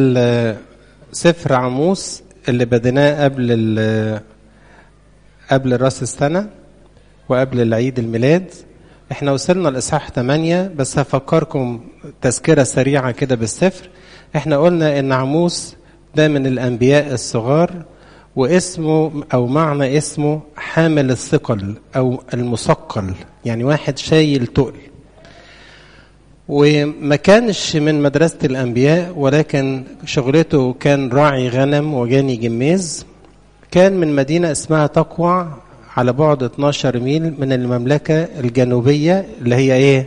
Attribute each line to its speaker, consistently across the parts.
Speaker 1: سفر عموس اللي بديناه قبل ال- قبل راس السنة وقبل العيد الميلاد احنا وصلنا لإصحاح 8 بس هفكركم تذكرة سريعة كده بالسفر احنا قلنا ان عموس ده من الأنبياء الصغار واسمه أو معنى اسمه حامل الثقل أو المثقل يعني واحد شايل تقل وما كانش من مدرسة الأنبياء ولكن شغلته كان راعي غنم وجاني جميز كان من مدينة اسمها تقوع على بعد 12 ميل من المملكة الجنوبية اللي هي ايه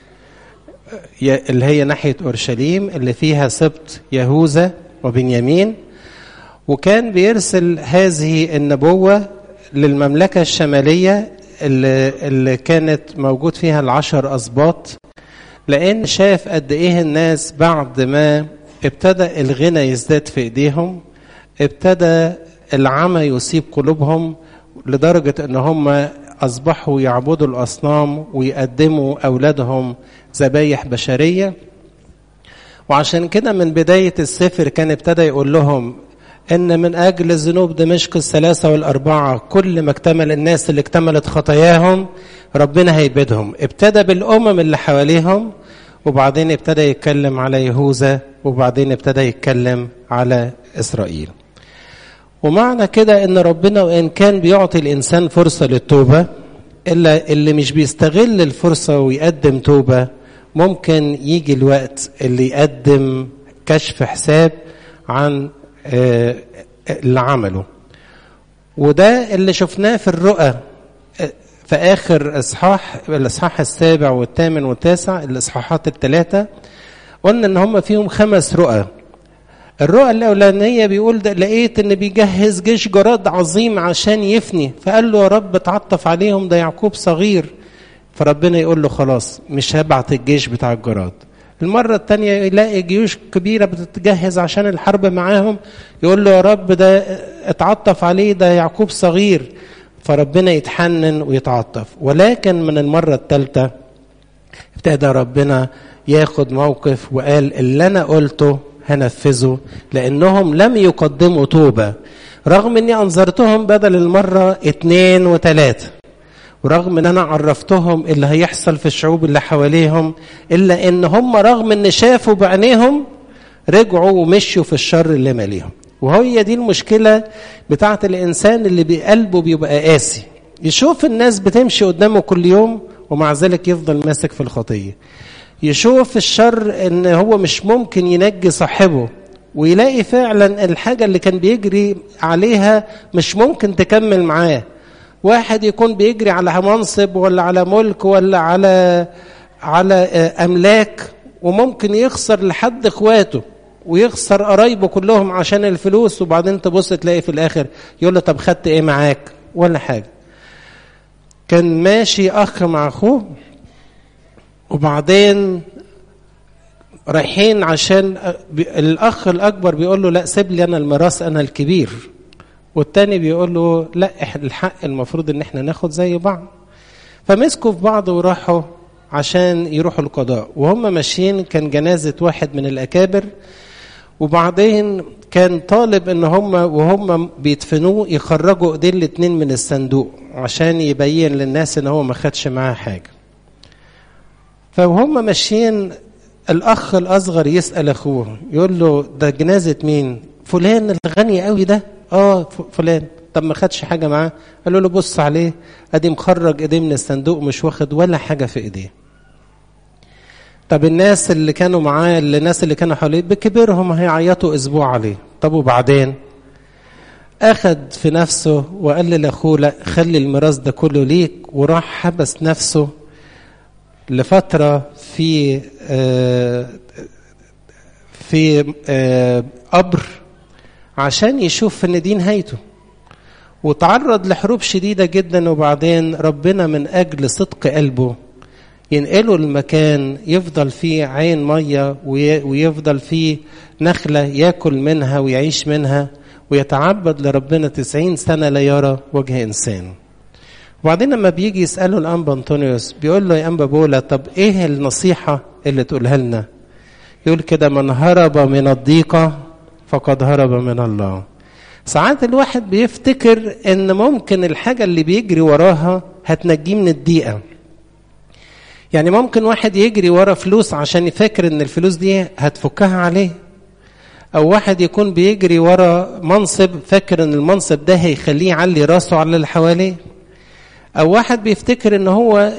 Speaker 1: اللي هي ناحية أورشليم اللي فيها سبط يهوذا وبنيامين وكان بيرسل هذه النبوة للمملكة الشمالية اللي, اللي كانت موجود فيها العشر أسباط لأن شاف قد إيه الناس بعد ما ابتدى الغنى يزداد في إيديهم ابتدى العمى يصيب قلوبهم لدرجة أن هم أصبحوا يعبدوا الأصنام ويقدموا أولادهم ذبايح بشرية وعشان كده من بداية السفر كان ابتدى يقول لهم ان من اجل ذنوب دمشق الثلاثه والاربعه كل ما اكتمل الناس اللي اكتملت خطاياهم ربنا هيبيدهم ابتدى بالامم اللي حواليهم وبعدين ابتدى يتكلم على يهوذا وبعدين ابتدى يتكلم على اسرائيل ومعنى كده ان ربنا وان كان بيعطي الانسان فرصه للتوبه الا اللي مش بيستغل الفرصه ويقدم توبه ممكن يجي الوقت اللي يقدم كشف حساب عن اللي عمله وده اللي شفناه في الرؤى في اخر اصحاح الاصحاح السابع والثامن والتاسع الاصحاحات الثلاثه قلنا ان هم فيهم خمس رؤى الرؤى الاولانيه بيقول ده لقيت ان بيجهز جيش جراد عظيم عشان يفني فقال له يا رب اتعطف عليهم ده يعقوب صغير فربنا يقول له خلاص مش هبعت الجيش بتاع الجراد المرة التانية يلاقي جيوش كبيرة بتتجهز عشان الحرب معاهم يقول له يا رب ده اتعطف عليه ده يعقوب صغير فربنا يتحنن ويتعطف ولكن من المرة الثالثة ابتدى ربنا ياخد موقف وقال اللي أنا قلته هنفذه لأنهم لم يقدموا توبة رغم أني أنظرتهم بدل المرة اتنين وتلاتة ورغم ان انا عرفتهم اللي هيحصل في الشعوب اللي حواليهم الا ان هم رغم ان شافوا بعينيهم رجعوا ومشوا في الشر اللي ماليهم وهي دي المشكلة بتاعة الإنسان اللي بقلبه بيبقى قاسي يشوف الناس بتمشي قدامه كل يوم ومع ذلك يفضل ماسك في الخطية يشوف الشر ان هو مش ممكن ينجي صاحبه ويلاقي فعلا الحاجة اللي كان بيجري عليها مش ممكن تكمل معاه واحد يكون بيجري على منصب ولا على ملك ولا على على املاك وممكن يخسر لحد اخواته ويخسر قرايبه كلهم عشان الفلوس وبعدين تبص تلاقي في الاخر يقول له طب خدت ايه معاك ولا حاجه كان ماشي اخ مع اخوه وبعدين رايحين عشان الاخ الاكبر بيقول له لا سيب لي انا الميراث انا الكبير والتاني بيقول له لا الحق المفروض ان احنا ناخد زي بعض فمسكوا في بعض وراحوا عشان يروحوا القضاء وهم ماشيين كان جنازة واحد من الأكابر وبعدين كان طالب ان هم وهم بيدفنوه يخرجوا ايدين الاتنين من الصندوق عشان يبين للناس ان هو ما خدش معاه حاجة فوهم ماشيين الاخ الاصغر يسأل اخوه يقول له ده جنازة مين فلان الغني قوي ده اه فلان طب ما خدش حاجه معاه قالوا له بص عليه ادي مخرج ايديه من الصندوق مش واخد ولا حاجه في ايديه طب الناس اللي كانوا معاه الناس اللي كانوا حواليه بكبرهم هيعيطوا اسبوع عليه طب وبعدين اخد في نفسه وقال لاخوه لا خلي الميراث ده كله ليك وراح حبس نفسه لفتره في آه في آه قبر عشان يشوف ان دي نهايته وتعرض لحروب شديدة جدا وبعدين ربنا من أجل صدق قلبه ينقله المكان يفضل فيه عين مية ويفضل فيه نخلة ياكل منها ويعيش منها ويتعبد لربنا تسعين سنة لا يرى وجه إنسان وبعدين لما بيجي يسأله الأنبا أنطونيوس بيقول له يا أنبا بولا طب إيه النصيحة اللي تقولها لنا يقول كده من هرب من الضيقة فقد هرب من الله ساعات الواحد بيفتكر ان ممكن الحاجة اللي بيجري وراها هتنجيه من الضيقة يعني ممكن واحد يجري ورا فلوس عشان يفكر ان الفلوس دي هتفكها عليه او واحد يكون بيجري ورا منصب فاكر ان المنصب ده هيخليه يعلي راسه على اللي حواليه او واحد بيفتكر ان هو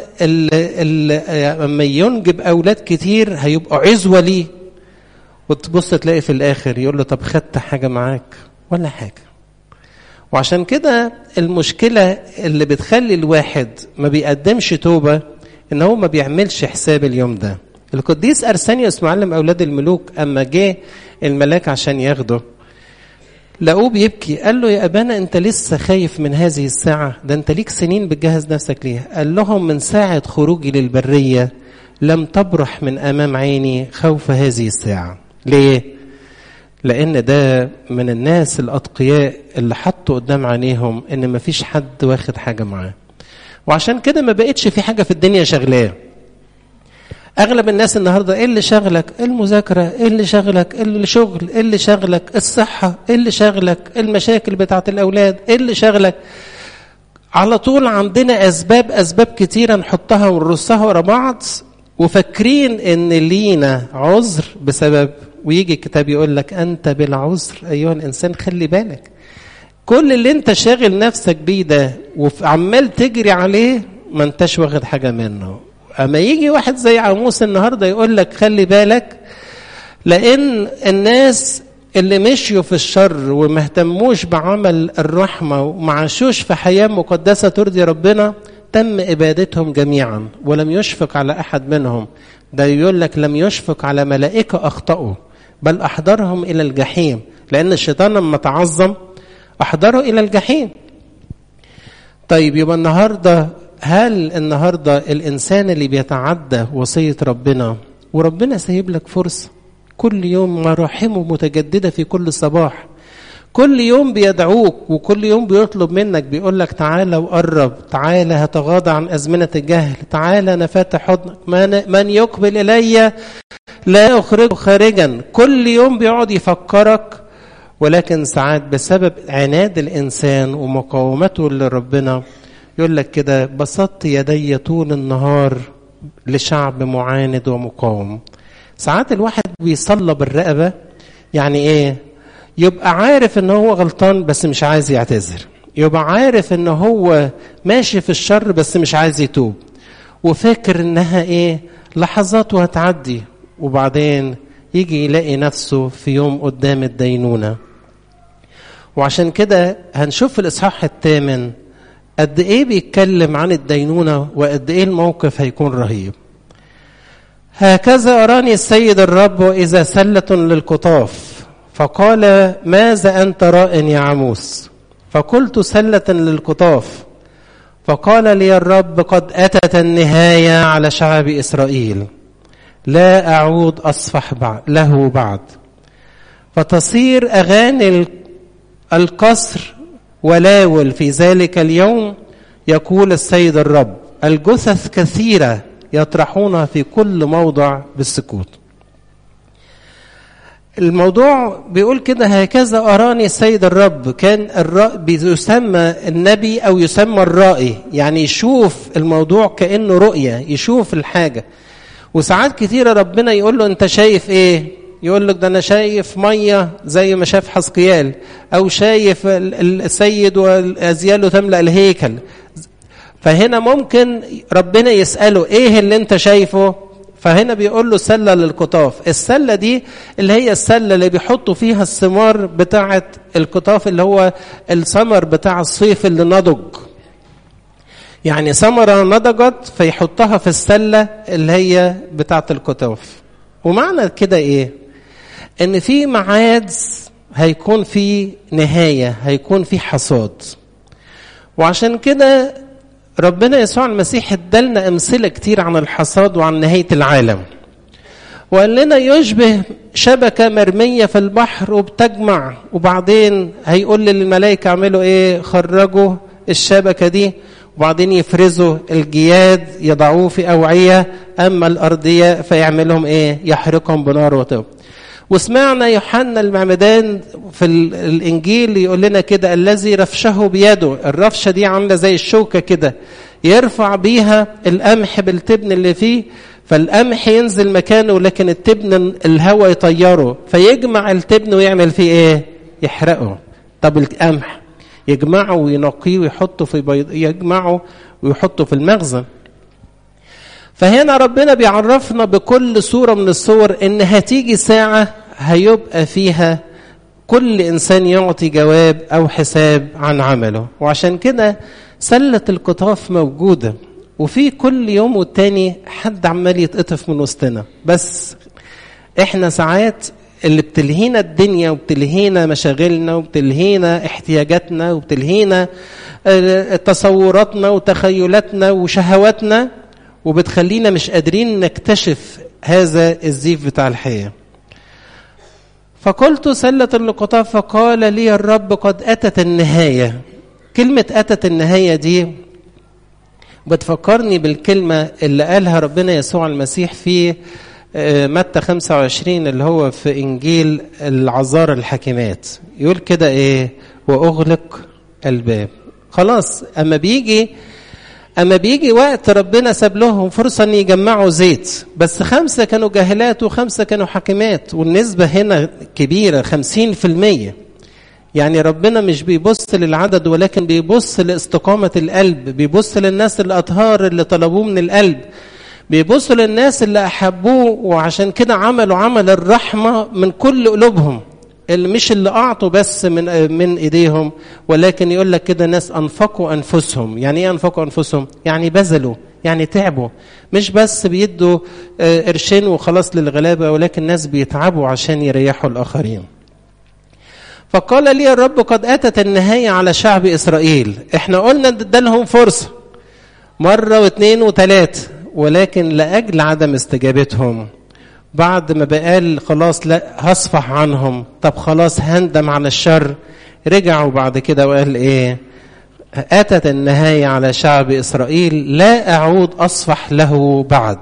Speaker 1: لما ينجب اولاد كتير هيبقوا عزوه ليه وتبص تلاقي في الاخر يقول له طب خدت حاجه معاك ولا حاجه وعشان كده المشكله اللي بتخلي الواحد ما بيقدمش توبه ان هو ما بيعملش حساب اليوم ده القديس ارسانيوس معلم اولاد الملوك اما جه الملاك عشان ياخده لقوه بيبكي قال له يا ابانا انت لسه خايف من هذه الساعه ده انت ليك سنين بتجهز نفسك ليها قال لهم من ساعه خروجي للبريه لم تبرح من امام عيني خوف هذه الساعه ليه لان ده من الناس الاتقياء اللي حطوا قدام عينيهم ان مفيش حد واخد حاجه معاه وعشان كده ما بقتش في حاجه في الدنيا شغلاه اغلب الناس النهارده ايه اللي شغلك المذاكره ايه اللي شغلك الشغل ايه اللي شغلك الصحه ايه اللي شغلك المشاكل بتاعه الاولاد ايه اللي شغلك على طول عندنا اسباب اسباب كتيره نحطها ونرصها ورا بعض وفاكرين ان لينا عذر بسبب ويجي الكتاب يقول لك انت بالعذر ايها الانسان خلي بالك كل اللي انت شاغل نفسك بيه ده وعمال تجري عليه ما انتش واخد حاجه منه اما يجي واحد زي عموس النهارده يقول لك خلي بالك لان الناس اللي مشيوا في الشر وما اهتموش بعمل الرحمه وما عاشوش في حياه مقدسه ترضي ربنا تم ابادتهم جميعا ولم يشفق على احد منهم ده يقول لك لم يشفق على ملائكه اخطاوا بل احضرهم الى الجحيم لان الشيطان لما تعظم احضره الى الجحيم طيب يبقى النهارده هل النهارده الانسان اللي بيتعدى وصيه ربنا وربنا سايب لك فرصه كل يوم مراحمه متجدده في كل صباح كل يوم بيدعوك وكل يوم بيطلب منك بيقول لك تعالى وقرب تعالى هتغاضى عن أزمنة الجهل تعالى أنا فاتح حضنك من, من يقبل إلي لا أخرجه خارجا كل يوم بيقعد يفكرك ولكن ساعات بسبب عناد الإنسان ومقاومته لربنا يقول لك كده بسطت يدي طول النهار لشعب معاند ومقاوم ساعات الواحد بيصلب الرقبة يعني ايه يبقى عارف ان هو غلطان بس مش عايز يعتذر يبقى عارف ان هو ماشي في الشر بس مش عايز يتوب وفاكر انها ايه لحظات وهتعدي وبعدين يجي يلاقي نفسه في يوم قدام الدينونة وعشان كده هنشوف في الإصحاح الثامن قد إيه بيتكلم عن الدينونة وقد إيه الموقف هيكون رهيب هكذا أراني السيد الرب إذا سلة للقطاف فقال ماذا أنت راء يا عموس فقلت سلة للقطاف فقال لي الرب قد أتت النهاية على شعب إسرائيل لا أعود أصفح بعد له بعد فتصير أغاني القصر ولاول في ذلك اليوم يقول السيد الرب الجثث كثيرة يطرحونها في كل موضع بالسكوت الموضوع بيقول كده هكذا أراني السيد الرب كان الرأي بيسمى النبي أو يسمى الرائي يعني يشوف الموضوع كأنه رؤية يشوف الحاجة وساعات كتيرة ربنا يقول له أنت شايف إيه يقول لك ده أنا شايف مية زي ما شاف حسقيال أو شايف السيد وأزياله تملأ الهيكل فهنا ممكن ربنا يسأله إيه اللي أنت شايفه فهنا بيقول له سلة للقطاف السلة دي اللي هي السلة اللي بيحطوا فيها الثمار بتاعة القطاف اللي هو الثمر بتاع الصيف اللي نضج يعني ثمرة نضجت فيحطها في السلة اللي هي بتاعة القطاف ومعنى كده ايه ان في معاد هيكون في نهاية هيكون في حصاد وعشان كده ربنا يسوع المسيح ادالنا امثله كتير عن الحصاد وعن نهايه العالم وقال لنا يشبه شبكه مرميه في البحر وبتجمع وبعدين هيقول للملائكه اعملوا ايه خرجوا الشبكه دي وبعدين يفرزوا الجياد يضعوه في أوعية أما الأرضية فيعملهم إيه يحرقهم بنار وطب وسمعنا يوحنا المعمدان في الإنجيل يقول لنا كده الذي رفشه بيده الرفشة دي عاملة زي الشوكة كده يرفع بيها القمح بالتبن اللي فيه فالقمح ينزل مكانه لكن التبن الهواء يطيره فيجمع التبن ويعمل فيه ايه يحرقه طب القمح يجمعه وينقيه ويحطه في بيض يجمعه ويحطه في المخزن فهنا ربنا بيعرفنا بكل صورة من الصور ان هتيجي ساعة هيبقى فيها كل انسان يعطي جواب او حساب عن عمله وعشان كده سلة القطاف موجودة وفي كل يوم والتاني حد عمال يتقطف من وسطنا بس احنا ساعات اللي بتلهينا الدنيا وبتلهينا مشاغلنا وبتلهينا احتياجاتنا وبتلهينا تصوراتنا وتخيلاتنا وشهواتنا وبتخلينا مش قادرين نكتشف هذا الزيف بتاع الحياه فقلت سلة اللقطاء فقال لي الرب قد أتت النهاية كلمة أتت النهاية دي بتفكرني بالكلمة اللي قالها ربنا يسوع المسيح في متى 25 اللي هو في إنجيل العذار الحكيمات يقول كده إيه وأغلق الباب خلاص أما بيجي أما بيجي وقت ربنا ساب لهم فرصة أن يجمعوا زيت بس خمسة كانوا جاهلات وخمسة كانوا حكيمات والنسبة هنا كبيرة خمسين في المية يعني ربنا مش بيبص للعدد ولكن بيبص لاستقامة القلب بيبص للناس الأطهار اللي طلبوه من القلب بيبص للناس اللي أحبوه وعشان كده عملوا عمل الرحمة من كل قلوبهم اللي مش اللي أعطوا بس من من إيديهم ولكن يقول لك كده ناس أنفقوا أنفسهم يعني إيه أنفقوا أنفسهم يعني بذلوا يعني تعبوا مش بس بيدوا قرشين وخلاص للغلابة ولكن ناس بيتعبوا عشان يريحوا الآخرين فقال لي الرب قد أتت النهاية على شعب إسرائيل احنا قلنا ده لهم فرصة مرة واثنين وثلاثة ولكن لأجل عدم استجابتهم بعد ما بقال خلاص لا هصفح عنهم طب خلاص هندم على الشر رجعوا بعد كده وقال ايه أتت النهاية على شعب إسرائيل لا أعود أصفح له بعد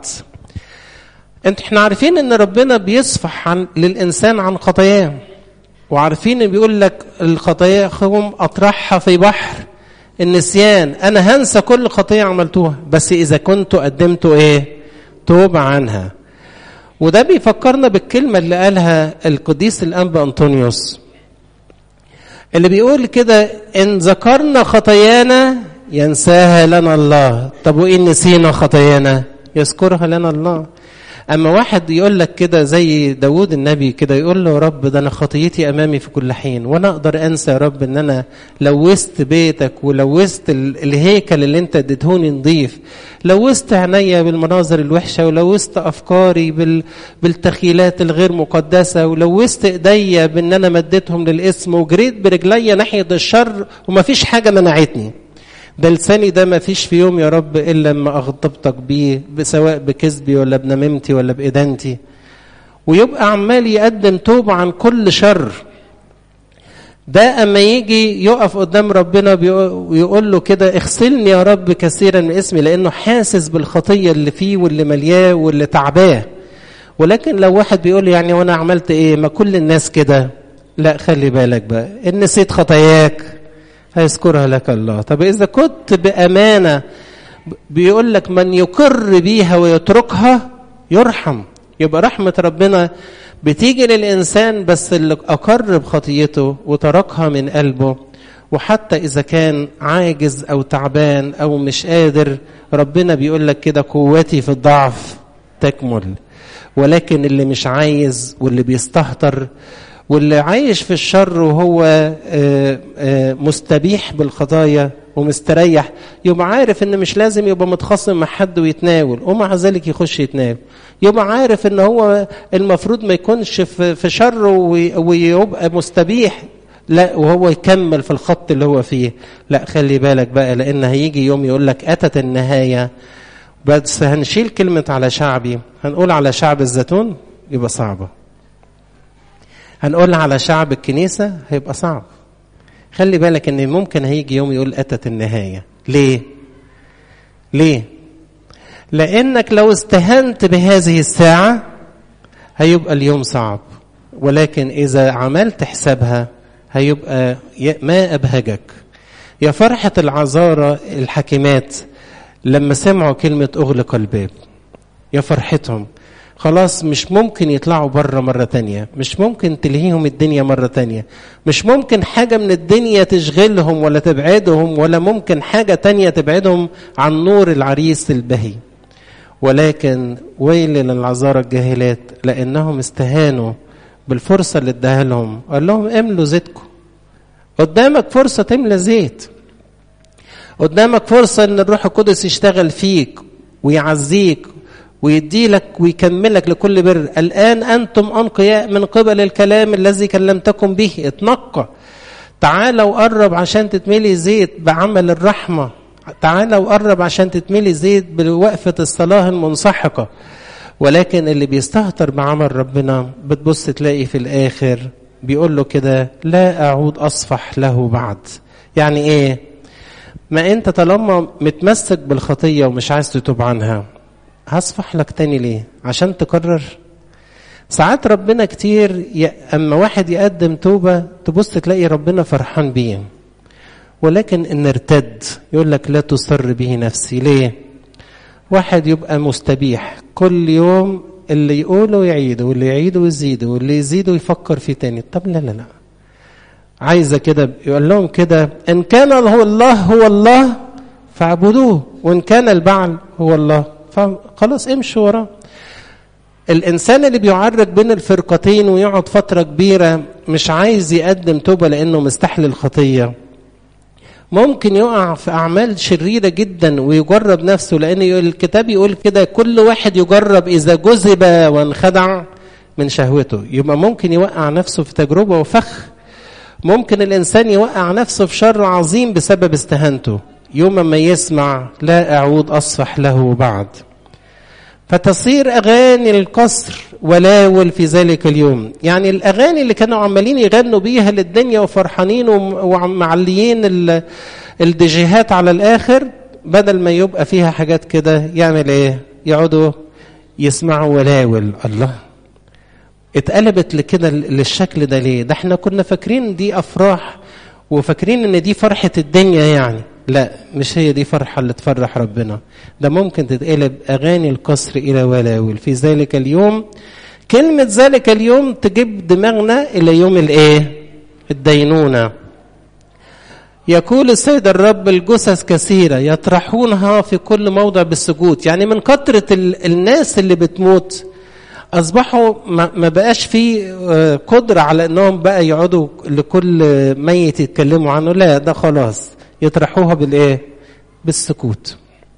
Speaker 1: انت احنا عارفين ان ربنا بيصفح عن للإنسان عن خطاياه وعارفين بيقول لك الخطاياهم أطرحها في بحر النسيان أنا هنسى كل خطية عملتوها بس إذا كنت قدمت إيه توب عنها وده بيفكرنا بالكلمة اللي قالها القديس الأنبا أنطونيوس اللي بيقول كده إن ذكرنا خطايانا ينساها لنا الله طب وإن نسينا خطايانا يذكرها لنا الله أما واحد يقول لك كده زي داود النبي كده يقول له يا رب ده أنا خطيتي أمامي في كل حين وأنا أقدر أنسى يا رب إن أنا لوثت بيتك ولوثت الهيكل اللي أنت اديتهوني نضيف لوثت عينيا بالمناظر الوحشة ولوثت أفكاري بال... بالتخيلات الغير مقدسة ولوثت إيديا بإن أنا مديتهم للاسم وجريت برجليا ناحية الشر ومفيش حاجة منعتني ده لساني ده ما فيش في يوم يا رب إلا لما أغضبتك بيه سواء بكذبي ولا بنميمتي ولا بإدانتي ويبقى عمال يقدم توبة عن كل شر ده أما يجي يقف قدام ربنا ويقول له كده اغسلني يا رب كثيرا من اسمي لأنه حاسس بالخطية اللي فيه واللي ملياه واللي تعباه ولكن لو واحد بيقول يعني وانا عملت ايه ما كل الناس كده لا خلي بالك بقى ان نسيت خطاياك هيذكرها لك الله طب إذا كنت بأمانة بيقول لك من يقر بيها ويتركها يرحم يبقى رحمة ربنا بتيجي للإنسان بس اللي أقر بخطيته وتركها من قلبه وحتى إذا كان عاجز أو تعبان أو مش قادر ربنا بيقول لك كده قوتي في الضعف تكمل ولكن اللي مش عايز واللي بيستهتر واللي عايش في الشر وهو مستبيح بالخطايا ومستريح يبقى عارف ان مش لازم يبقى متخاصم مع حد ويتناول ومع ذلك يخش يتناول يبقى عارف ان هو المفروض ما يكونش في شر ويبقى مستبيح لا وهو يكمل في الخط اللي هو فيه لا خلي بالك بقى لان هيجي يوم يقول لك اتت النهايه بس هنشيل كلمه على شعبي هنقول على شعب الزيتون يبقى صعبه هنقول على شعب الكنيسة هيبقى صعب خلي بالك ان ممكن هيجي يوم يقول اتت النهاية ليه ليه لانك لو استهنت بهذه الساعه هيبقى اليوم صعب ولكن اذا عملت حسابها هيبقى ما ابهجك يا فرحه العذارى الحكيمات لما سمعوا كلمه اغلق الباب يا فرحتهم خلاص مش ممكن يطلعوا بره مرة تانية مش ممكن تلهيهم الدنيا مرة تانية مش ممكن حاجة من الدنيا تشغلهم ولا تبعدهم ولا ممكن حاجة تانية تبعدهم عن نور العريس البهي ولكن ويل للعذارى الجاهلات لأنهم استهانوا بالفرصة اللي اداها لهم قال لهم املوا زيتكم قدامك فرصة تملى زيت قدامك فرصة ان الروح القدس يشتغل فيك ويعزيك ويدي لك ويكملك لكل بر الآن أنتم أنقياء من قبل الكلام الذي كلمتكم به اتنقى تعالى وقرب عشان تتملي زيت بعمل الرحمة تعالى وقرب عشان تتملي زيت بوقفة الصلاة المنسحقة ولكن اللي بيستهتر بعمل ربنا بتبص تلاقي في الآخر بيقول له كده لا أعود أصفح له بعد يعني إيه ما أنت طالما متمسك بالخطية ومش عايز تتوب عنها هصفح لك تاني ليه عشان تكرر ساعات ربنا كتير ي... اما واحد يقدم توبة تبص تلاقي ربنا فرحان بيه ولكن ان ارتد يقول لك لا تصر به نفسي ليه واحد يبقى مستبيح كل يوم اللي يقوله يعيده واللي يعيده يزيده واللي يزيده يفكر فيه تاني طب لا لا لا عايزه كده يقول لهم كده ان كان هو الله هو الله فاعبدوه وان كان البعل هو الله فخلاص امشوا وراه الانسان اللي بيعرج بين الفرقتين ويقعد فتره كبيره مش عايز يقدم توبه لانه مستحل الخطيه ممكن يقع في اعمال شريره جدا ويجرب نفسه لان الكتاب يقول كده كل واحد يجرب اذا جذب وانخدع من شهوته يبقى ممكن يوقع نفسه في تجربه وفخ ممكن الانسان يوقع نفسه في شر عظيم بسبب استهانته يوم ما يسمع لا أعود أصفح له بعد فتصير أغاني القصر ولاول في ذلك اليوم يعني الأغاني اللي كانوا عمالين يغنوا بيها للدنيا وفرحانين ومعليين الديجيهات على الآخر بدل ما يبقى فيها حاجات كده يعمل إيه يقعدوا يسمعوا ولاول الله اتقلبت لكده للشكل ده ليه ده احنا كنا فاكرين دي أفراح وفاكرين ان دي فرحة الدنيا يعني لا مش هي دي فرحة اللي تفرح ربنا ده ممكن تتقلب أغاني القصر إلى ولاول في ذلك اليوم كلمة ذلك اليوم تجيب دماغنا إلى يوم الإيه الدينونة يقول السيد الرب الجثث كثيرة يطرحونها في كل موضع بالسجود يعني من كثرة الناس اللي بتموت أصبحوا ما بقاش في قدرة على أنهم بقى يقعدوا لكل ميت يتكلموا عنه لا ده خلاص يطرحوها بالايه بالسكوت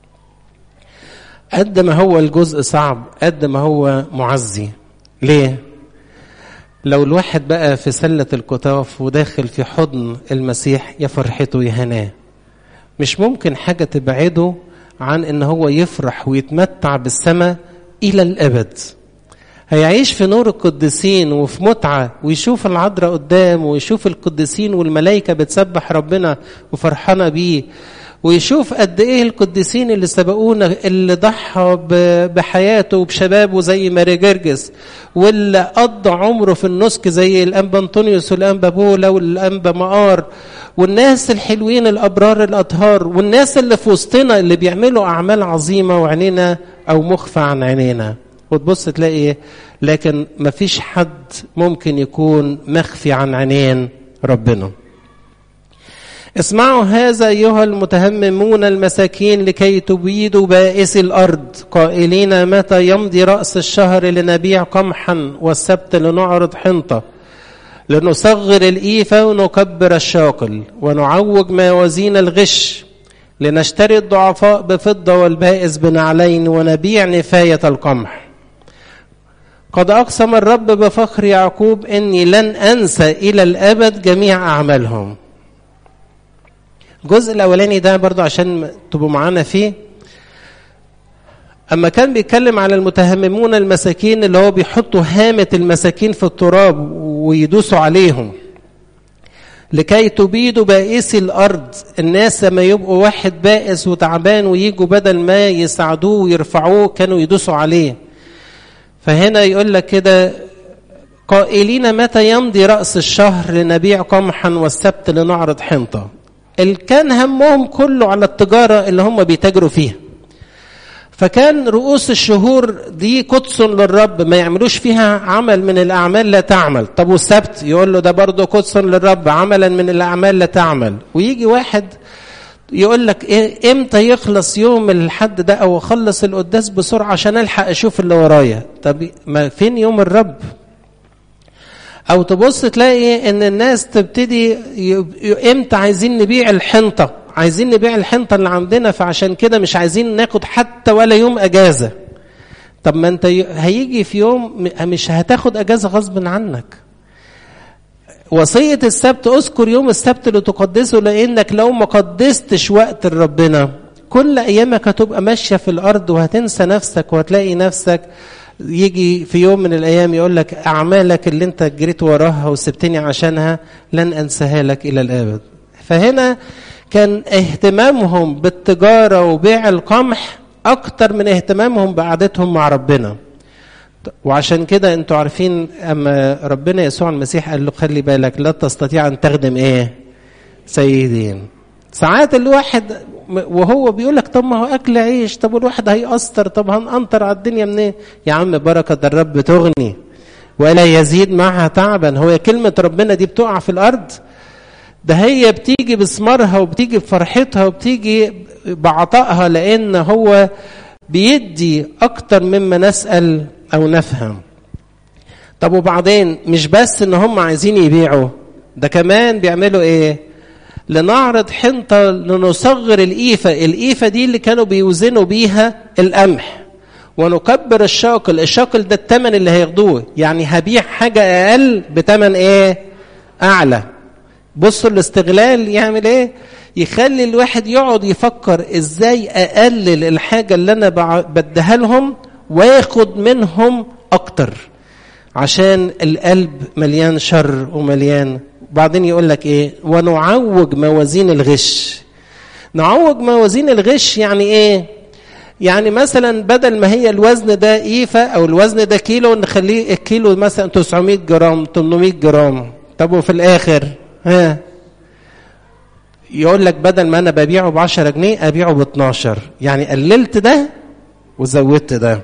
Speaker 1: قد ما هو الجزء صعب قد ما هو معزي ليه لو الواحد بقى في سلة الكتاف وداخل في حضن المسيح يا فرحته يا هناه مش ممكن حاجة تبعده عن ان هو يفرح ويتمتع بالسماء الى الابد هيعيش في نور القديسين وفي متعة ويشوف العذراء قدام ويشوف القديسين والملائكة بتسبح ربنا وفرحانة بيه ويشوف قد ايه القديسين اللي سبقونا اللي ضحى بحياته وبشبابه زي ماري جرجس واللي قضى عمره في النسك زي الانبا انطونيوس والانبا بولا والانبا مقار والناس الحلوين الابرار الاطهار والناس اللي في وسطنا اللي بيعملوا اعمال عظيمه وعينينا او مخفى عن عينينا وتبص تلاقي لكن ما فيش حد ممكن يكون مخفي عن عينين ربنا اسمعوا هذا أيها المتهممون المساكين لكي تبيدوا بائس الأرض قائلين متى يمضي رأس الشهر لنبيع قمحا والسبت لنعرض حنطة لنصغر الإيفة ونكبر الشاقل ونعوج موازين الغش لنشتري الضعفاء بفضة والبائس بنعلين ونبيع نفاية القمح قد أقسم الرب بفخر يعقوب إني لن أنسى إلى الأبد جميع أعمالهم الجزء الأولاني ده برضو عشان تبقوا معانا فيه أما كان بيتكلم على المتهممون المساكين اللي هو بيحطوا هامة المساكين في التراب ويدوسوا عليهم لكي تبيدوا بائسي الارض الناس لما يبقوا واحد بائس وتعبان ويجوا بدل ما يساعدوه ويرفعوه كانوا يدوسوا عليه فهنا يقول لك كده قائلين متى يمضي رأس الشهر لنبيع قمحا والسبت لنعرض حنطة كان همهم كله على التجارة اللي هم بيتاجروا فيها فكان رؤوس الشهور دي قدس للرب ما يعملوش فيها عمل من الأعمال لا تعمل طب والسبت يقول له ده برضه قدس للرب عملا من الأعمال لا تعمل ويجي واحد يقول لك إيه امتى يخلص يوم الحد ده او اخلص القداس بسرعه عشان الحق اشوف اللي ورايا طب ما فين يوم الرب او تبص تلاقي ان الناس تبتدي امتى عايزين نبيع الحنطه عايزين نبيع الحنطه اللي عندنا فعشان كده مش عايزين ناخد حتى ولا يوم اجازه طب ما انت هيجي في يوم مش هتاخد اجازه غصب عنك وصيه السبت اذكر يوم السبت لتقدسه لانك لو ما قدستش وقت ربنا كل ايامك هتبقى ماشيه في الارض وهتنسى نفسك وهتلاقي نفسك يجي في يوم من الايام يقول لك اعمالك اللي انت جريت وراها وسبتني عشانها لن انساها لك الى الابد فهنا كان اهتمامهم بالتجاره وبيع القمح اكتر من اهتمامهم بقعدتهم مع ربنا وعشان كده انتوا عارفين اما ربنا يسوع المسيح قال له خلي بالك لا تستطيع ان تخدم ايه سيدين ساعات الواحد وهو بيقول لك طب ما هو اكل عيش طب الواحد هيقصر طب هنقنطر على الدنيا منين إيه؟ يا عم بركه الرب تغني ولا يزيد معها تعبا هو كلمه ربنا دي بتقع في الارض ده هي بتيجي بثمارها وبتيجي بفرحتها وبتيجي بعطائها لان هو بيدي اكتر مما نسال او نفهم طب وبعدين مش بس ان هم عايزين يبيعوا ده كمان بيعملوا ايه لنعرض حنطة لنصغر الإيفة الإيفة دي اللي كانوا بيوزنوا بيها القمح ونكبر الشاكل الشاكل ده الثمن اللي هياخدوه يعني هبيع حاجة أقل بثمن إيه أعلى بصوا الاستغلال يعمل إيه يخلي الواحد يقعد يفكر إزاي أقلل الحاجة اللي أنا بديها لهم وياخد منهم أكتر عشان القلب مليان شر ومليان بعدين يقول لك ايه ونعوج موازين الغش نعوج موازين الغش يعني ايه يعني مثلا بدل ما هي الوزن ده ايفه او الوزن ده كيلو نخليه الكيلو مثلا 900 جرام 800 جرام طب وفي الاخر ها يقول لك بدل ما انا ببيعه ب 10 جنيه ابيعه ب 12 يعني قللت ده وزودت ده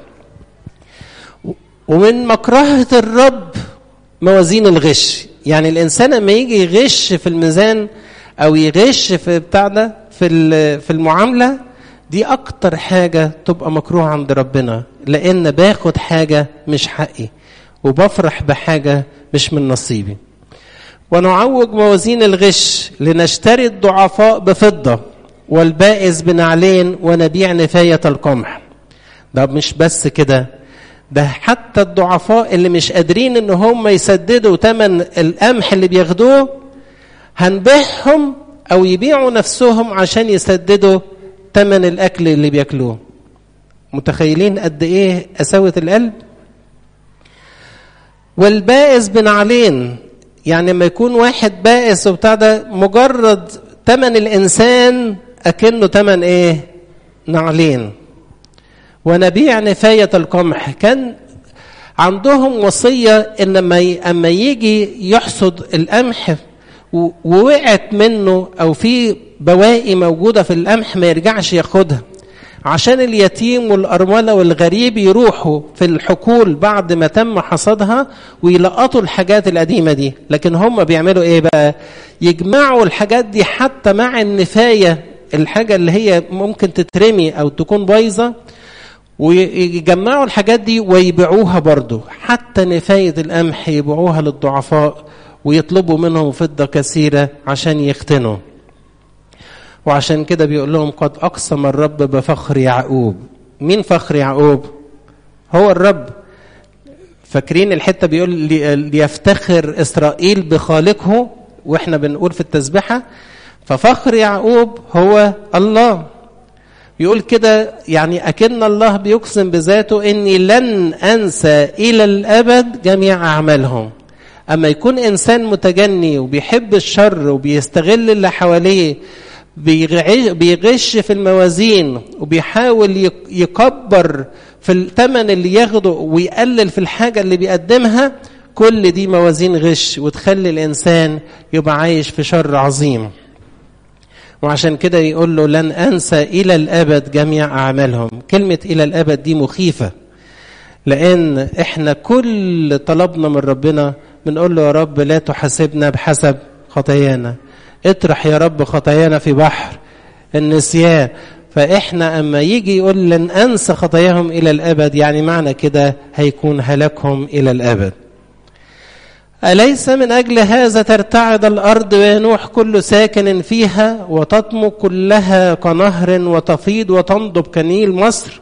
Speaker 1: ومن مكرهه الرب موازين الغش يعني الانسان لما يجي يغش في الميزان او يغش في بتاع ده في في المعامله دي اكتر حاجه تبقى مكروهه عند ربنا لان باخد حاجه مش حقي وبفرح بحاجه مش من نصيبي ونعوج موازين الغش لنشتري الضعفاء بفضه والبائس بنعلين ونبيع نفايه القمح ده مش بس كده ده حتى الضعفاء اللي مش قادرين ان هم يسددوا ثمن القمح اللي بياخدوه هنبيعهم او يبيعوا نفسهم عشان يسددوا ثمن الاكل اللي بياكلوه متخيلين قد ايه قساوه القلب والبائس بنعلين يعني لما يكون واحد بائس وبتاع ده مجرد ثمن الانسان اكنه ثمن ايه نعلين ونبيع نفاية القمح كان عندهم وصية إن لما أما يجي يحصد القمح ووقعت منه أو في بواقي موجودة في القمح ما يرجعش ياخدها عشان اليتيم والأرملة والغريب يروحوا في الحقول بعد ما تم حصادها ويلقطوا الحاجات القديمة دي لكن هم بيعملوا إيه بقى يجمعوا الحاجات دي حتى مع النفاية الحاجة اللي هي ممكن تترمي أو تكون بايظة ويجمعوا الحاجات دي ويبيعوها برضو حتى نفاية القمح يبيعوها للضعفاء ويطلبوا منهم فضة كثيرة عشان يختنوا وعشان كده بيقول لهم قد أقسم الرب بفخر يعقوب مين فخر يعقوب هو الرب فاكرين الحتة بيقول ليفتخر إسرائيل بخالقه وإحنا بنقول في التسبحة ففخر يعقوب هو الله يقول كده يعني أكن الله بيقسم بذاته إني لن أنسى إلى الأبد جميع أعمالهم اما يكون انسان متجني وبيحب الشر وبيستغل اللي حواليه بيغش في الموازين وبيحاول يكبر في الثمن اللي ياخده ويقلل في الحاجة اللي بيقدمها كل دي موازين غش وتخلي الإنسان يبقى عايش في شر عظيم وعشان كده يقول له لن أنسى إلى الأبد جميع أعمالهم كلمة إلى الأبد دي مخيفة لأن إحنا كل طلبنا من ربنا بنقول له يا رب لا تحاسبنا بحسب خطايانا اطرح يا رب خطايانا في بحر النسيان فإحنا أما يجي يقول لن أنسى خطاياهم إلى الأبد يعني معنى كده هيكون هلكهم إلى الأبد أليس من أجل هذا ترتعد الأرض وينوح كل ساكن فيها وتطمو كلها كنهر وتفيض وتنضب كنيل مصر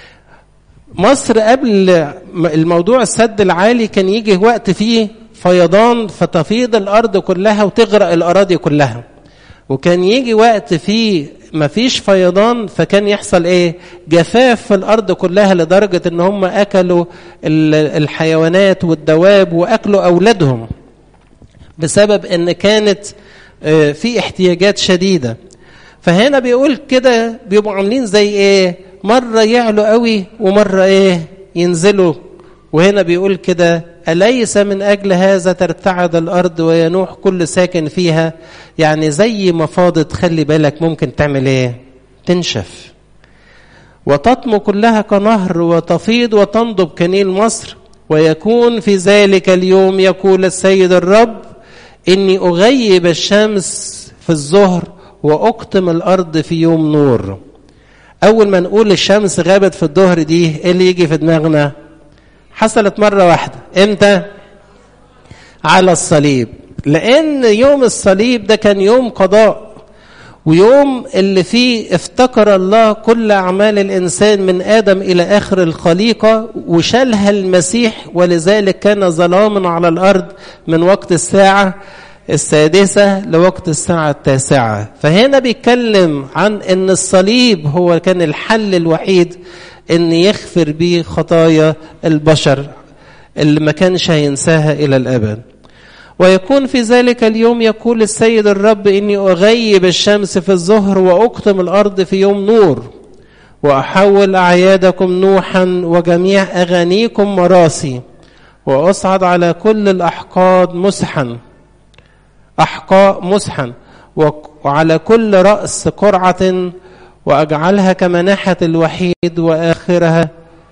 Speaker 1: مصر قبل الموضوع السد العالي كان يجي وقت فيه فيضان فتفيض الأرض كلها وتغرق الأراضي كلها وكان يجي وقت فيه ما فيش فيضان فكان يحصل ايه جفاف في الارض كلها لدرجه ان هم اكلوا الحيوانات والدواب واكلوا اولادهم بسبب ان كانت في احتياجات شديده فهنا بيقول كده بيبقوا عاملين زي ايه مره يعلوا قوي ومره ايه ينزلوا وهنا بيقول كده أليس من أجل هذا ترتعد الأرض وينوح كل ساكن فيها يعني زي ما فاضت خلي بالك ممكن تعمل إيه تنشف وتطمو كلها كنهر وتفيض وتنضب كنيل مصر ويكون في ذلك اليوم يقول السيد الرب إني أغيب الشمس في الظهر وأقطم الأرض في يوم نور أول ما نقول الشمس غابت في الظهر دي إيه اللي يجي في دماغنا حصلت مرة واحدة امتى على الصليب لان يوم الصليب ده كان يوم قضاء ويوم اللي فيه افتكر الله كل اعمال الانسان من ادم الى اخر الخليقه وشالها المسيح ولذلك كان ظلاما على الارض من وقت الساعه السادسة لوقت الساعة التاسعة فهنا بيتكلم عن ان الصليب هو كان الحل الوحيد ان يغفر به خطايا البشر اللي ما كانش هينساها الى الابد ويكون في ذلك اليوم يقول السيد الرب اني اغيب الشمس في الظهر واقطم الارض في يوم نور واحول اعيادكم نوحا وجميع اغانيكم مراسي واصعد على كل الاحقاد مسحا احقاء مسحا وعلى كل راس قرعه واجعلها كمناحه الوحيد واخرها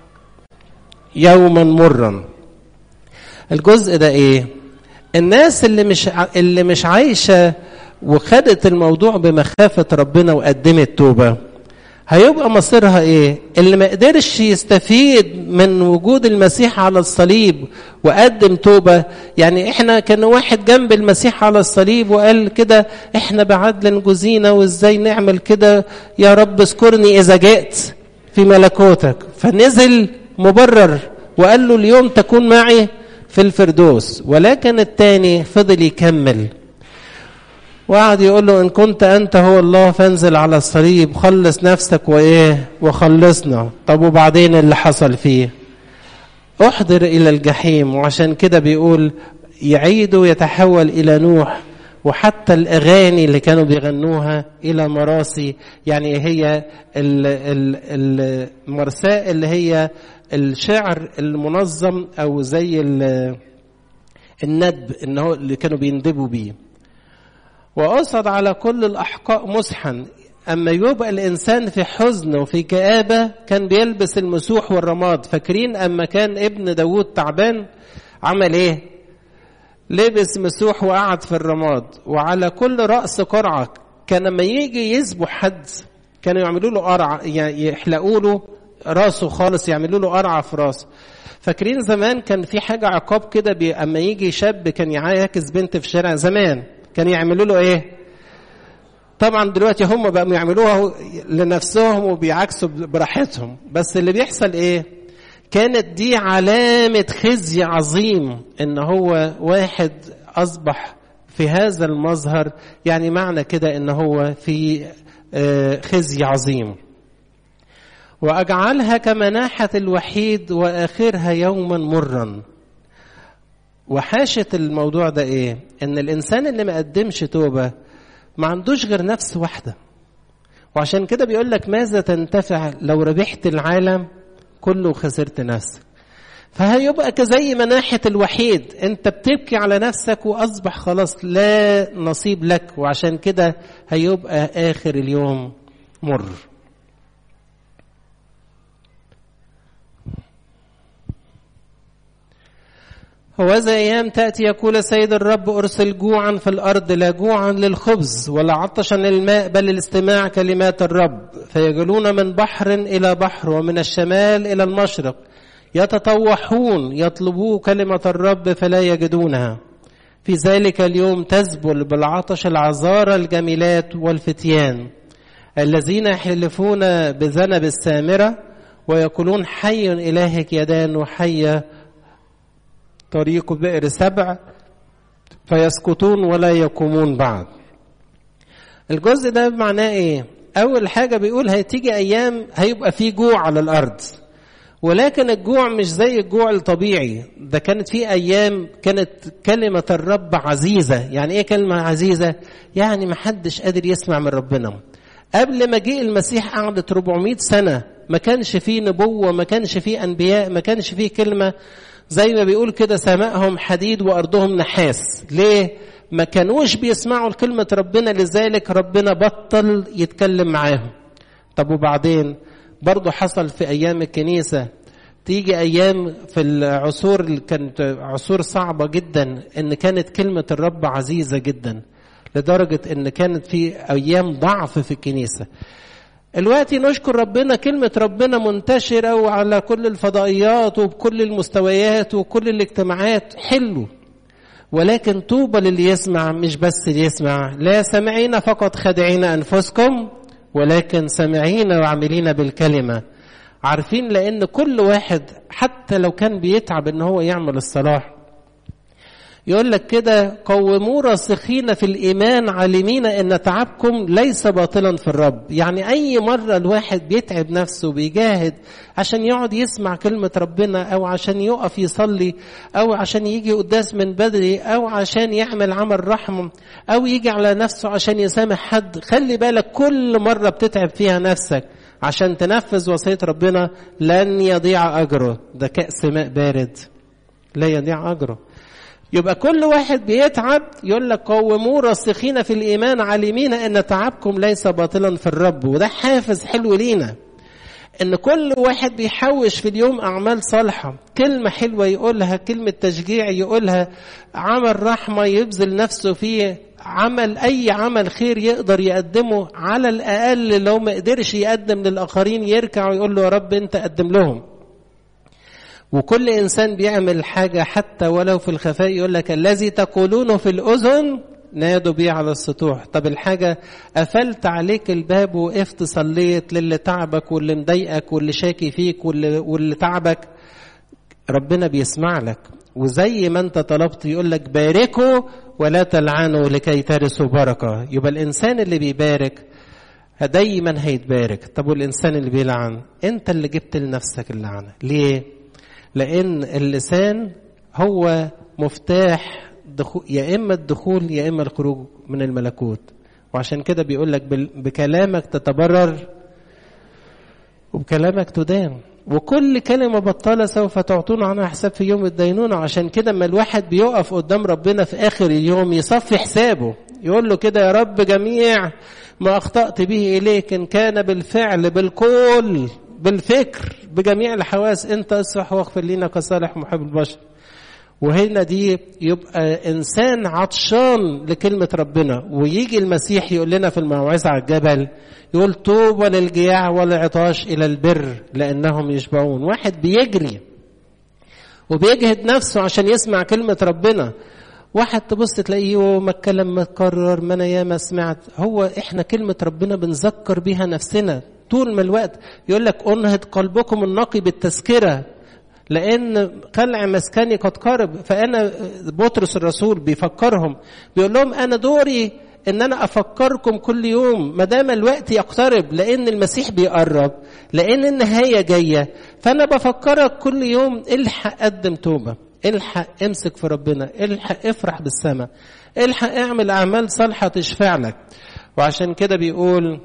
Speaker 1: يوما مرا الجزء ده ايه الناس اللي مش اللي مش عايشه وخدت الموضوع بمخافه ربنا وقدمت توبه هيبقى مصيرها ايه اللي ما قدرش يستفيد من وجود المسيح على الصليب وقدم توبة يعني احنا كان واحد جنب المسيح على الصليب وقال كده احنا بعدل جزينا وازاي نعمل كده يا رب اذكرني اذا جئت في ملكوتك فنزل مبرر وقال له اليوم تكون معي في الفردوس ولكن الثاني فضل يكمل وقعد يقول له ان كنت انت هو الله فانزل على الصليب خلص نفسك وايه وخلصنا طب وبعدين اللي حصل فيه احضر الى الجحيم وعشان كده بيقول يعيد يتحول الى نوح وحتى الاغاني اللي كانوا بيغنوها الى مراسي يعني هي المرساء اللي هي الشعر المنظم او زي الندب ان هو اللي كانوا بيندبوا بيه وأصعد على كل الأحقاء مسحا أما يبقى الإنسان في حزن وفي كآبة كان بيلبس المسوح والرماد فاكرين أما كان ابن داود تعبان عمل إيه لبس مسوح وقعد في الرماد وعلى كل رأس قرعة كان لما يجي يذبح حد كانوا يعملوا له قرعة يعني يحلقوا له راسه خالص يعملوا له قرعة في راسه فاكرين زمان كان في حاجة عقاب كده أما يجي شاب كان يعاكس بنت في الشارع زمان كان يعملوا له ايه طبعا دلوقتي هم بقوا يعملوها لنفسهم وبيعكسوا براحتهم بس اللي بيحصل ايه كانت دي علامة خزي عظيم ان هو واحد اصبح في هذا المظهر يعني معنى كده ان هو في خزي عظيم واجعلها كمناحة الوحيد واخرها يوما مرا وحاشة الموضوع ده ايه ان الانسان اللي ما قدمش توبة ما عندوش غير نفس واحدة وعشان كده بيقول لك ماذا تنتفع لو ربحت العالم كله وخسرت نفسك فهيبقى كزي مناحة الوحيد انت بتبكي على نفسك واصبح خلاص لا نصيب لك وعشان كده هيبقى اخر اليوم مر وذا أيام تأتي يقول سيد الرب أرسل جوعا في الأرض لا جوعا للخبز ولا عطشا للماء بل الاستماع كلمات الرب فيجلون من بحر إلى بحر ومن الشمال إلى المشرق يتطوحون يطلبوا كلمة الرب فلا يجدونها في ذلك اليوم تذبل بالعطش العذارى الجميلات والفتيان الذين يحلفون بذنب السامرة ويقولون حي إلهك يدان وحي طريق بئر سبع فيسقطون ولا يقومون بعد الجزء ده معناه ايه اول حاجه بيقول هتيجي ايام هيبقى في جوع على الارض ولكن الجوع مش زي الجوع الطبيعي ده كانت في ايام كانت كلمه الرب عزيزه يعني ايه كلمه عزيزه يعني محدش قادر يسمع من ربنا قبل ما جه المسيح قعدت 400 سنه ما كانش فيه نبوه ما كانش فيه انبياء ما كانش فيه كلمه زي ما بيقول كده سمائهم حديد وارضهم نحاس ليه ما كانوش بيسمعوا كلمة ربنا لذلك ربنا بطل يتكلم معاهم طب وبعدين برضه حصل في أيام الكنيسة تيجي أيام في العصور اللي كانت عصور صعبة جدا إن كانت كلمة الرب عزيزة جدا لدرجة إن كانت في أيام ضعف في الكنيسة الوقت نشكر ربنا كلمة ربنا منتشرة وعلى كل الفضائيات وبكل المستويات وكل الاجتماعات حلو ولكن طوبى للي يسمع مش بس اللي يسمع لا سامعين فقط خادعين أنفسكم ولكن سامعين وعاملين بالكلمة عارفين لأن كل واحد حتى لو كان بيتعب إن هو يعمل الصلاح يقول لك كده قوموا راسخين في الإيمان عالمين أن تعبكم ليس باطلا في الرب يعني أي مرة الواحد بيتعب نفسه بيجاهد عشان يقعد يسمع كلمة ربنا أو عشان يقف يصلي أو عشان يجي قداس من بدري أو عشان يعمل عمل رحمة أو يجي على نفسه عشان يسامح حد خلي بالك كل مرة بتتعب فيها نفسك عشان تنفذ وصية ربنا لن يضيع أجره ده كأس ماء بارد لا يضيع أجره يبقى كل واحد بيتعب يقول لك قوموا راسخين في الايمان عالمين ان تعبكم ليس باطلا في الرب وده حافز حلو لينا ان كل واحد بيحوش في اليوم اعمال صالحه كلمه حلوه يقولها كلمه تشجيع يقولها عمل رحمه يبذل نفسه فيه عمل اي عمل خير يقدر يقدمه على الاقل لو ما قدرش يقدم للاخرين يركع ويقول له يا رب انت قدم لهم وكل انسان بيعمل حاجه حتى ولو في الخفاء يقول لك الذي تقولونه في الاذن نادوا بيه على السطوح طب الحاجة قفلت عليك الباب وقفت صليت للي تعبك واللي مضايقك واللي شاكي فيك واللي, واللي تعبك ربنا بيسمع لك وزي ما انت طلبت يقول لك باركوا ولا تلعنوا لكي ترثوا بركة يبقى الإنسان اللي بيبارك دايما هيتبارك طب والإنسان اللي بيلعن انت اللي جبت لنفسك اللعنة ليه لأن اللسان هو مفتاح دخول يا إما الدخول يا إما الخروج من الملكوت وعشان كده بيقول لك بكلامك تتبرر وبكلامك تدان وكل كلمة بطالة سوف تعطون عنها حساب في يوم الدينونة عشان كده اما الواحد بيقف قدام ربنا في آخر اليوم يصفي حسابه يقول له كده يا رب جميع ما أخطأت به إليك إن كان بالفعل بالقول بالفكر بجميع الحواس أنت اصفح واغفر لنا كصالح محب البشر وهنا دي يبقى انسان عطشان لكلمه ربنا ويجي المسيح يقول لنا في الموعظه على الجبل يقول طوبى للجياع والعطاش الى البر لانهم يشبعون واحد بيجري وبيجهد نفسه عشان يسمع كلمه ربنا واحد تبص تلاقيه ما اتكلم متكرر ما انا ياما سمعت هو احنا كلمه ربنا بنذكر بيها نفسنا طول ما الوقت يقول لك انهض قلبكم النقي بالتذكره لان قلع مسكني قد قرب فانا بطرس الرسول بيفكرهم بيقول لهم انا دوري ان انا افكركم كل يوم ما دام الوقت يقترب لان المسيح بيقرب لان النهايه جايه فانا بفكرك كل يوم الحق قدم توبه الحق امسك في ربنا الحق افرح بالسماء الحق اعمل اعمال صالحه تشفع لك وعشان كده بيقول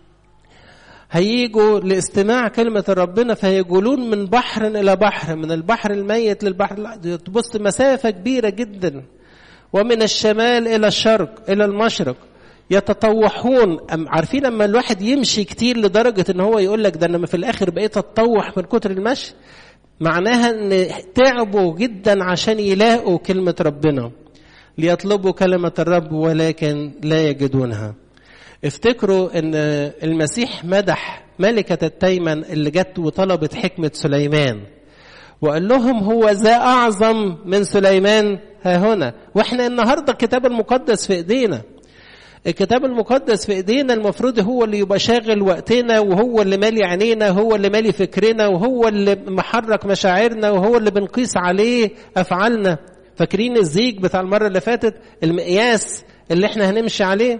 Speaker 1: هيجوا لاستماع كلمة ربنا فيقولون من بحر إلى بحر من البحر الميت للبحر تبص مسافة كبيرة جدا ومن الشمال إلى الشرق إلى المشرق يتطوحون أم عارفين لما الواحد يمشي كتير لدرجة ان هو يقول لك ده انا في الاخر بقيت اتطوح من كتر المشي معناها ان تعبوا جدا عشان يلاقوا كلمة ربنا ليطلبوا كلمة الرب ولكن لا يجدونها افتكروا ان المسيح مدح ملكة التيمن اللي جت وطلبت حكمة سليمان وقال لهم هو ذا اعظم من سليمان ها هنا واحنا النهارده الكتاب المقدس في ايدينا الكتاب المقدس في ايدينا المفروض هو اللي يبقى شاغل وقتنا وهو اللي مالي عينينا وهو اللي مالي فكرنا وهو اللي محرك مشاعرنا وهو اللي بنقيس عليه افعالنا فاكرين الزيج بتاع المره اللي فاتت المقياس اللي احنا هنمشي عليه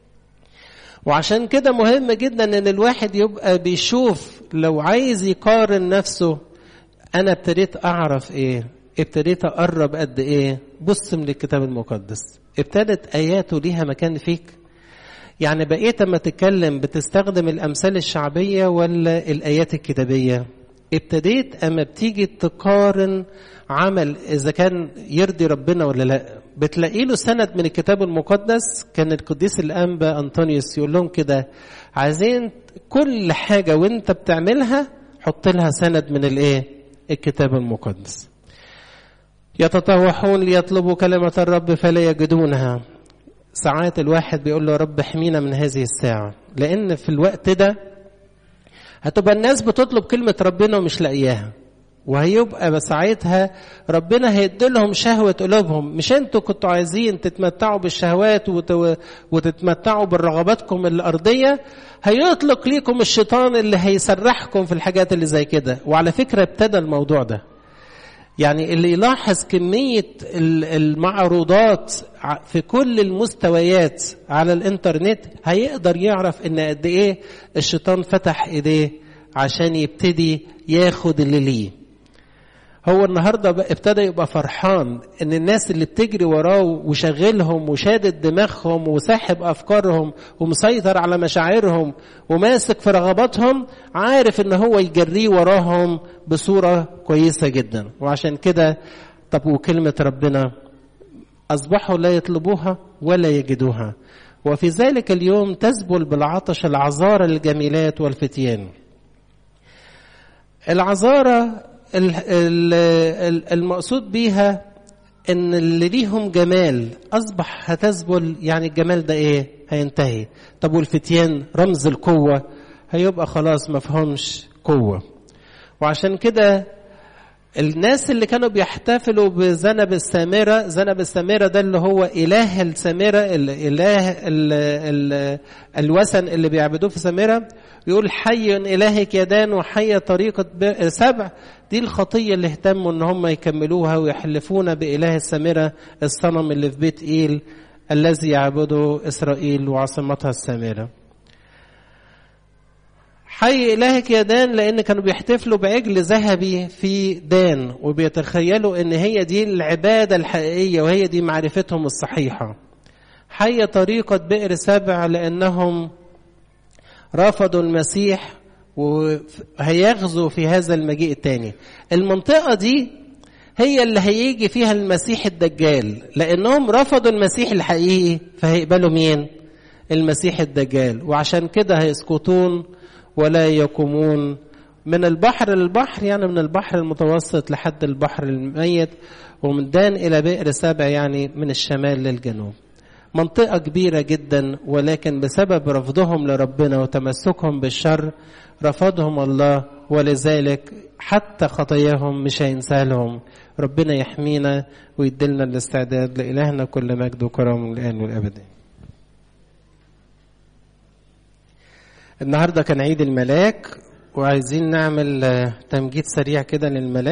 Speaker 1: وعشان كده مهم جدا ان الواحد يبقى بيشوف لو عايز يقارن نفسه انا ابتديت اعرف ايه ابتديت اقرب قد ايه بص من الكتاب المقدس ابتدت اياته ليها مكان فيك يعني بقيت اما تتكلم بتستخدم الامثال الشعبيه ولا الايات الكتابيه ابتديت اما بتيجي تقارن عمل اذا كان يرضي ربنا ولا لا بتلاقي له سند من الكتاب المقدس كان القديس الانبا انطونيوس يقول لهم كده عايزين كل حاجه وانت بتعملها حط لها سند من الايه الكتاب المقدس يتطوحون ليطلبوا كلمة الرب فلا يجدونها ساعات الواحد بيقول له رب احمينا من هذه الساعة لأن في الوقت ده هتبقى الناس بتطلب كلمة ربنا ومش لاقياها وهيبقى ساعتها ربنا هيدي لهم شهوة قلوبهم مش انتوا كنتوا عايزين تتمتعوا بالشهوات وتتمتعوا بالرغباتكم الأرضية هيطلق ليكم الشيطان اللي هيسرحكم في الحاجات اللي زي كده وعلى فكرة ابتدى الموضوع ده يعني اللي يلاحظ كمية المعروضات في كل المستويات على الانترنت هيقدر يعرف ان قد ايه الشيطان فتح ايديه عشان يبتدي ياخد اللي ليه هو النهارده ابتدى يبقى فرحان ان الناس اللي بتجري وراه وشغلهم وشادد دماغهم وساحب افكارهم ومسيطر على مشاعرهم وماسك في رغباتهم عارف ان هو يجريه وراهم بصوره كويسه جدا وعشان كده طب وكلمه ربنا اصبحوا لا يطلبوها ولا يجدوها وفي ذلك اليوم تذبل بالعطش العذارى الجميلات والفتيان العذارى المقصود بيها ان اللي ليهم جمال اصبح هتذبل يعني الجمال ده ايه هينتهي طب والفتيان رمز القوه هيبقى خلاص ما فهمش قوه وعشان كده الناس اللي كانوا بيحتفلوا بذنب السامرة ذنب السامرة ده اللي هو إله السامرة الإله ال ال الوثن اللي بيعبدوه في سامرة يقول حي إلهك يدان وحي طريقة سبع دي الخطية اللي اهتموا ان هم يكملوها ويحلفون بإله السامرة الصنم اللي في بيت إيل الذي يعبده إسرائيل وعاصمتها السامرة حي إلهك يا دان لأن كانوا بيحتفلوا بعجل ذهبي في دان وبيتخيلوا إن هي دي العبادة الحقيقية وهي دي معرفتهم الصحيحة حي طريقة بئر سبع لأنهم رفضوا المسيح وهيغزوا في هذا المجيء الثاني المنطقة دي هي اللي هيجي فيها المسيح الدجال لأنهم رفضوا المسيح الحقيقي فهيقبلوا مين المسيح الدجال وعشان كده هيسقطون ولا يقومون من البحر للبحر يعني من البحر المتوسط لحد البحر الميت ومن دان إلى بئر سبع يعني من الشمال للجنوب منطقة كبيرة جدا ولكن بسبب رفضهم لربنا وتمسكهم بالشر رفضهم الله ولذلك حتى خطاياهم مش هينسى لهم ربنا يحمينا ويدلنا الاستعداد لإلهنا كل مجد وكرم الآن والأبد النهارده كان عيد الملاك وعايزين نعمل تمجيد سريع كده للملاك